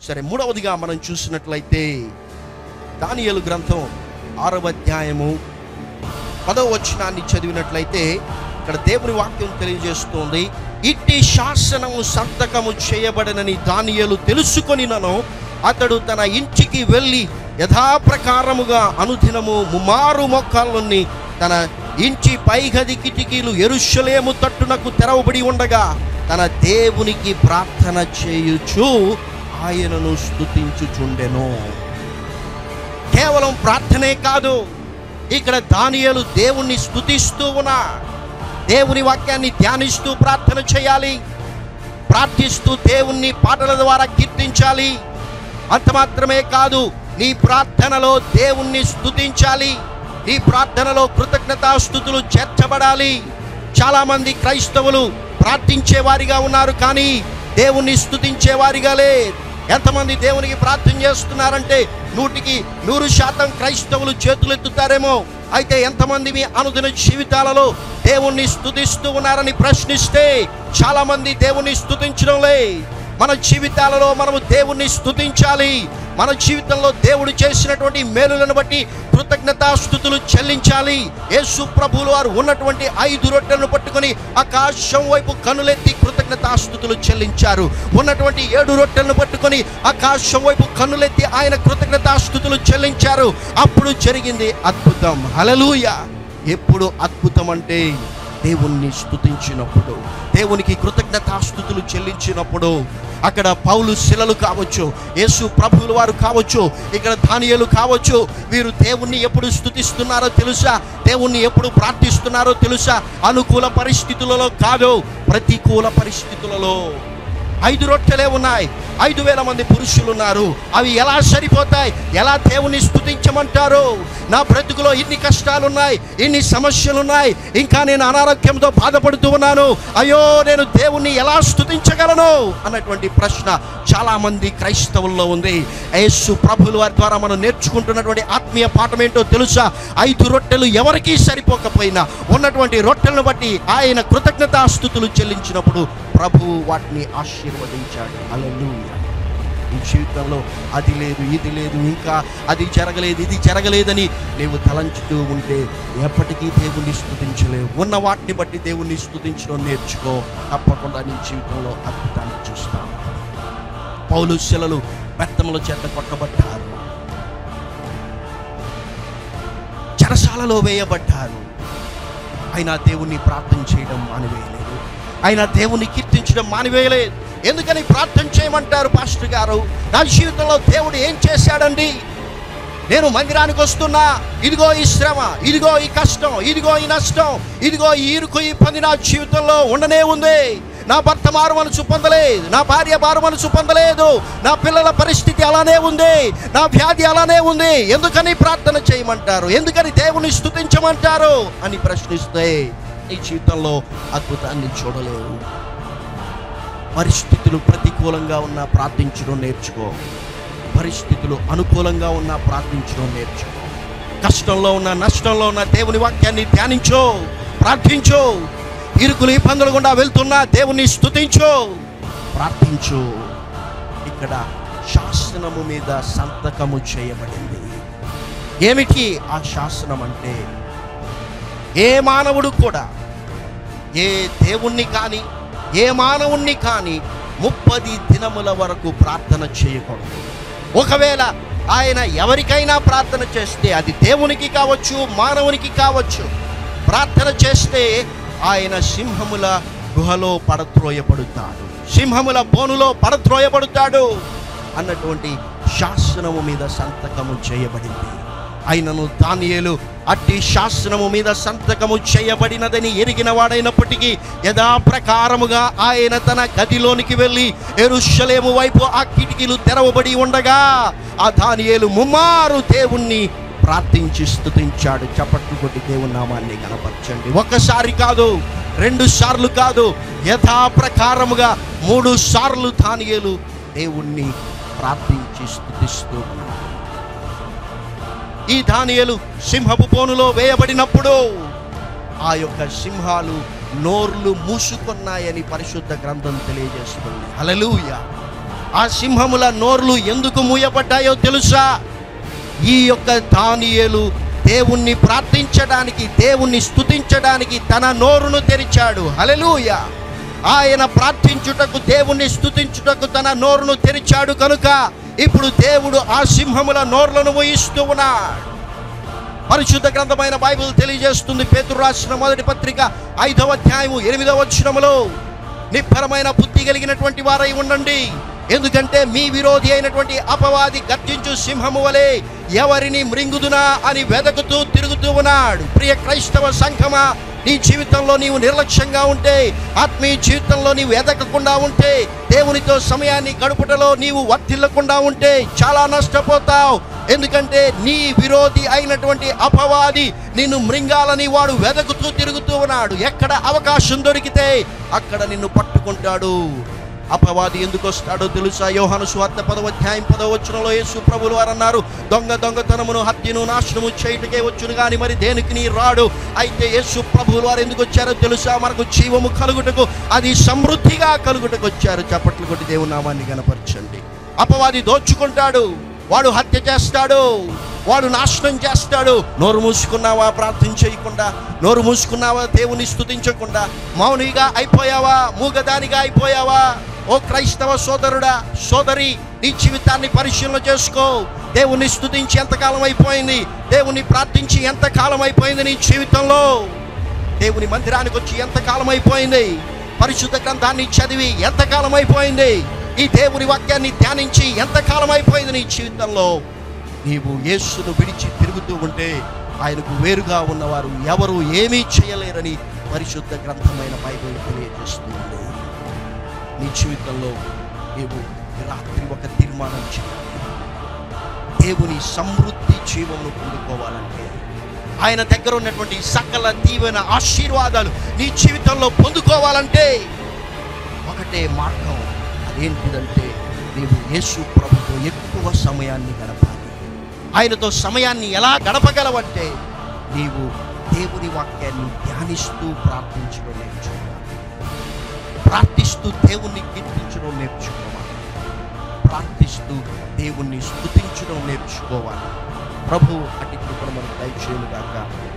సరే మూడవదిగా మనం చూసినట్లయితే దానియేలు గ్రంథం ఆరవ అధ్యాయము పదవ వచనాన్ని చదివినట్లయితే ఇక్కడ దేవుని వాక్యం తెలియజేస్తోంది ఇట్టి శాసనము సంతకము చేయబడనని దానియేలు తెలుసుకొనినను అతడు తన ఇంటికి వెళ్ళి యథాప్రకారముగా అనుదినము ముమారు మొక్కల్ని తన ఇంటి పైగది కిటికీలు ఎరుషలేము తట్టునకు తెరవబడి ఉండగా తన దేవునికి ప్రార్థన చేయుచు ఆయనను స్తుతించుచుండెను కేవలం ప్రార్థనే కాదు ఇక్కడ దానియేలు దేవుణ్ణి స్తుతిస్తూ ఉన్నా దేవుని వాక్యాన్ని ధ్యానిస్తూ ప్రార్థన చేయాలి ప్రార్థిస్తూ దేవుణ్ణి పాటల ద్వారా కీర్తించాలి అంత మాత్రమే కాదు నీ ప్రార్థనలో దేవుణ్ణి స్తుతించాలి నీ ప్రార్థనలో కృతజ్ఞతాస్థుతులు చేర్చబడాలి చాలామంది క్రైస్తవులు ప్రార్థించే వారిగా ఉన్నారు కానీ దేవుణ్ణి స్తుతించే వారిగా లేదు ఎంతమంది దేవునికి ప్రార్థన చేస్తున్నారంటే నూటికి నూరు శాతం క్రైస్తవులు చేతులెత్తుతారేమో అయితే ఎంతమంది మీ అనుదిన జీవితాలలో దేవుణ్ణి స్తుతిస్తూ ఉన్నారని ప్రశ్నిస్తే చాలా మంది దేవుణ్ణి స్తుతించడం లే మన జీవితాలలో మనము దేవుణ్ణి స్తుతించాలి మన జీవితంలో దేవుడు చేసినటువంటి మేలులను బట్టి కృతజ్ఞతాస్థుతులు చెల్లించాలి యేసు ప్రభువులు వారు ఉన్నటువంటి ఐదు రొట్టెలను పట్టుకొని ఆకాశం వైపు కనులెత్తి కృతజ్ఞతాస్థుతులు చెల్లించారు ఉన్నటువంటి ఏడు రొట్టెలను పట్టుకొని ఆకాశం వైపు కన్నులెత్తి ఆయన కృతజ్ఞతాస్థుతులు చెల్లించారు అప్పుడు జరిగింది అద్భుతం హలలుయ ఎప్పుడు అద్భుతం అంటే దేవుణ్ణి స్తుతించినప్పుడు దేవునికి కృతజ్ఞతాస్థుతులు చెల్లించినప్పుడు అక్కడ పౌలు శిలలు కావచ్చు యేసు ప్రభువుల వారు కావచ్చు ఇక్కడ ధాన్యాలు కావచ్చు వీరు దేవుణ్ణి ఎప్పుడు స్తుతిస్తున్నారో తెలుసా దేవుణ్ణి ఎప్పుడు ప్రార్థిస్తున్నారో తెలుసా అనుకూల పరిస్థితులలో కాదు ప్రతికూల పరిస్థితులలో ఐదు రొట్టెలే ఉన్నాయి ఐదు వేల మంది పురుషులు ఉన్నారు అవి ఎలా సరిపోతాయి ఎలా దేవుని స్తుతించమంటారు నా బ్రతుకులో ఇన్ని కష్టాలు ఉన్నాయి ఇన్ని సమస్యలు ఉన్నాయి ఇంకా నేను అనారోగ్యంతో బాధపడుతూ ఉన్నాను అయ్యో నేను దేవుణ్ణి ఎలా స్తుతించగలను అన్నటువంటి ప్రశ్న చాలా మంది క్రైస్తవుల్లో ఉంది యేసు ప్రభుల వారి ద్వారా మనం నేర్చుకుంటున్నటువంటి ఆత్మీయ పాఠం ఏంటో తెలుసా ఐదు రొట్టెలు ఎవరికీ సరిపోకపోయినా ఉన్నటువంటి రొట్టెలను బట్టి ఆయన కృతజ్ఞతాస్థుతులు చెల్లించినప్పుడు ప్రభువు వాటిని ఆశీర్వదించాడు అలెలుయ ఈ జీవితంలో అది లేదు ఇది లేదు ఇంకా అది జరగలేదు ఇది జరగలేదని నీవు తలంచుతూ ఉంటే ఎప్పటికీ దేవుణ్ణి స్తుతించలేవు ఉన్న వాటిని బట్టి దేవుణ్ణి స్తుతించడం నేర్చుకో తప్పకుండా నీ జీవితంలో అద్భుతాన్ని చూస్తావు పౌలు శిలలు బెత్తముల చేత కొట్టబడ్డారు చెరసాలలో వేయబడ్డారు ఆయన దేవుణ్ణి ప్రార్థన చేయడం మానివేయలేదు ఆయన దేవుణ్ణి కీర్తించడం మానివేయలేదు ఎందుకని ప్రార్థన చేయమంటారు పాస్టర్ గారు నా జీవితంలో దేవుడు ఏం చేశాడండి నేను మందిరానికి వస్తున్నా ఇదిగో ఈ శ్రమ ఇదిగో ఈ కష్టం ఇదిగో ఈ నష్టం ఇదిగో ఈ ఇరుకు ఈ పని నా జీవితంలో ఉండనే ఉంది నా భర్త మారు మనసు పొందలేదు నా భార్య మారు మనసు పొందలేదు నా పిల్లల పరిస్థితి అలానే ఉంది నా వ్యాధి అలానే ఉంది ఎందుకని ప్రార్థన చేయమంటారు ఎందుకని దేవుని స్తుతించమంటారు అని ప్రశ్నిస్తే నీ జీవితంలో అద్భుతాన్ని చూడలేవు పరిస్థితులు ప్రతికూలంగా ఉన్నా ప్రార్థించడం నేర్చుకో పరిస్థితులు అనుకూలంగా ఉన్నా ప్రార్థించడం నేర్చుకో కష్టంలో ఉన్న నష్టంలో ఉన్న దేవుని వాక్యాన్ని ధ్యానించో ప్రార్థించో ఇరుకులు ఇబ్బందులు గుండా వెళ్తున్నా దేవుని స్తుతించో ప్రార్థించు ఇక్కడ శాసనము మీద సంతకము చేయబడింది ఏమిటి ఆ శాసనం అంటే ఏ మానవుడు కూడా ఏ దేవుణ్ణి కానీ ఏ మానవుణ్ణి కానీ ముప్పది దినముల వరకు ప్రార్థన చేయకూడదు ఒకవేళ ఆయన ఎవరికైనా ప్రార్థన చేస్తే అది దేవునికి కావచ్చు మానవునికి కావచ్చు ప్రార్థన చేస్తే ఆయన సింహముల గుహలో పడత్రోయబడుతాడు సింహముల బోనులో పడత్రోయబడుతాడు అన్నటువంటి శాసనము మీద సంతకము చేయబడింది అయినను దానియేలు అట్టి శాసనము మీద సంతకము చేయబడినదని ఎరిగిన వాడైనప్పటికీ యథాప్రకారముగా ఆయన తన గదిలోనికి వెళ్ళి ఎరుషలేము వైపు ఆ కిటికీలు తెరవబడి ఉండగా ఆ దానియేలు ముమ్మారు దేవుణ్ణి ప్రార్థించి స్తుతించాడు చప్పట్లు కొట్టి దేవుని నామాన్ని కనపరచండి ఒక్కసారి కాదు రెండు సార్లు కాదు యథాప్రకారముగా మూడు సార్లు దానియేలు దేవుణ్ణి ప్రార్థించి స్తుతిస్తూ ఉన్నాడు ఈ దానియలు సింహపు పోనులో వేయబడినప్పుడు ఆ యొక్క సింహాలు నోర్లు మూసుకున్నాయని పరిశుద్ధ గ్రంథం తెలియజేస్తుంది హల్లెలూయ ఆ సింహముల నోర్లు ఎందుకు మూయబడ్డాయో తెలుసా ఈ యొక్క దానియేలు దేవుణ్ణి ప్రార్థించడానికి దేవుణ్ణి స్తుతించడానికి తన నోరును తెరిచాడు హల్లెలూయ ఆయన ప్రార్థించుటకు దేవుణ్ణి స్తుతించుటకు తన నోరును తెరిచాడు కనుక ఇప్పుడు దేవుడు ఆ సింహముల నోర్లను మూయిస్తూ ఉన్నాడు పరిశుద్ధ గ్రంథమైన బైబిల్ తెలియజేస్తుంది పేతురు రాసిన మొదటి పత్రిక ఐదవ అధ్యాయము ఎనిమిదవ వచనములో నిబ్బరమైన బుద్ధి కలిగినటువంటి వారై ఉండండి ఎందుకంటే మీ విరోధి అయినటువంటి అపవాది గర్జించు సింహము వలె ఎవరిని మృంగుదునా అని వెదకుతూ తిరుగుతూ ఉన్నాడు ప్రియ క్రైస్తవ సంఘమా నీ జీవితంలో నీవు నిర్లక్ష్యంగా ఉంటే ఆత్మీయ జీవితంలో నీవు ఎదగకుండా ఉంటే దేవునితో సమయాన్ని గడుపుటలో నీవు వర్తిల్లకుండా ఉంటే చాలా నష్టపోతావు ఎందుకంటే నీ విరోధి అయినటువంటి అపవాది నిన్ను మృంగాలని వాడు వెదకుతూ తిరుగుతూ ఉన్నాడు ఎక్కడ అవకాశం దొరికితే అక్కడ నిన్ను పట్టుకుంటాడు అపవాది ఎందుకు వస్తాడో తెలుసా యోహాను సువార్త పదవ అధ్యాయం పదవ వచనంలో యేసు ప్రభులు వారు అన్నారు దొంగ దొంగతనమును హత్యను నాశనము చేయుటకే వచ్చును కానీ మరి దేనికి నీ రాడు అయితే యేసు ప్రభులు వారు ఎందుకు వచ్చారో తెలుసా మనకు జీవము కలుగుటకు అది సమృద్ధిగా కలుగుటకు వచ్చారు చప్పట్లు కొట్టి దేవుని నామాన్ని కనపరచండి అపవాది దోచుకుంటాడు వాడు హత్య చేస్తాడు వాడు నాశనం చేస్తాడు నోరు మూసుకున్నావా ప్రార్థన చేయకుండా నోరు మూసుకున్నావా దేవుని స్తుతించకుండా మౌనిగా అయిపోయావా మూగదానిగా అయిపోయావా ఓ క్రైస్తవ సోదరుడా సోదరి నీ జీవితాన్ని పరిశీలన చేసుకో దేవుని స్తుతించి ఎంతకాలం అయిపోయింది దేవుని ప్రార్థించి ఎంతకాలం అయిపోయింది నీ జీవితంలో దేవుని మందిరానికి వచ్చి ఎంతకాలం అయిపోయింది పరిశుద్ధ గ్రంథాన్ని చదివి ఎంతకాలం అయిపోయింది ఈ దేవుని వాక్యాన్ని ధ్యానించి ఎంతకాలం అయిపోయింది నీ జీవితంలో నీవు యేసును విడిచి తిరుగుతూ ఉంటే ఆయనకు వేరుగా ఉన్నవారు ఎవరు ఏమీ చేయలేరని పరిశుద్ధ గ్రంథమైన బైబిల్ తెలియజేస్తుంది నీ జీవితంలో నీవు ఈ రాత్రి ఒక తీర్మానం చేయాలి దేవుని సమృద్ధి జీవమును పొందుకోవాలంటే ఆయన దగ్గర ఉన్నటువంటి సకల దీవెన ఆశీర్వాదాలు నీ జీవితంలో పొందుకోవాలంటే ఒకటే మార్గం అదేంటిదంటే నీవు యేసు ప్రభుతో ఎక్కువ సమయాన్ని గడపాలి ఆయనతో సమయాన్ని ఎలా గడపగలవంటే నీవు దేవుని వాక్యాన్ని ధ్యానిస్తూ ప్రార్థించడం నేర్చుకోవాలి ప్రార్థిస్తూ దేవుణ్ణి కీర్తించడం నేర్చుకోవాలి ప్రార్థిస్తూ దేవుణ్ణి స్తుతించడం నేర్చుకోవాలి ప్రభు అటు కృపను మనకు దయచేయుగాక